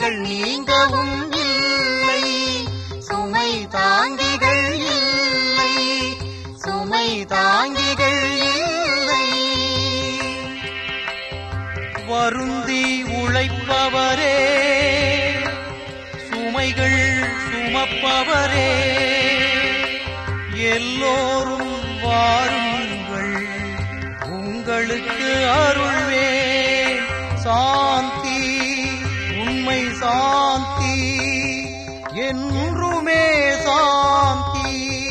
தாங்கிகள் நீங்கவும் இல்லை சுமை தாங்கிகள் இல்லை சுமை தாங்கிகள் இல்லை வருந்தி உழைப்பவரே சுமைகள் சுமப்பவரே எல்லோரும் வாருங்கள் உங்களுக்கு அருள்வே சாந்தி உண்மை சாந்தி என்றுமே சாந்தி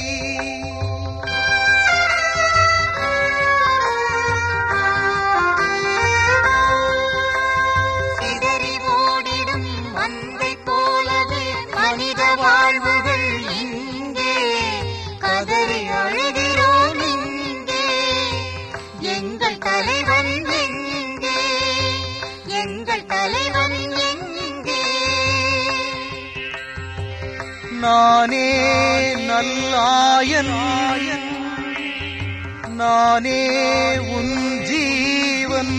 சிதறி ஓடிடும் மந்தை போலவே மனித வாழ்வுகள் இங்கே கதறி அழுகிறோம் இங்கே எங்கள் தலைவன் எங்கே எங்கள் தலைவன் எங்கே நானே நல்லாயன் நானே உன் ஜீவன்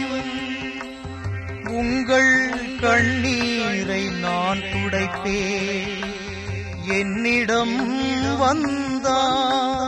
உங்கள் கண்ணீரை நான் துடைப்பேன் என்னிடம் வந்தார்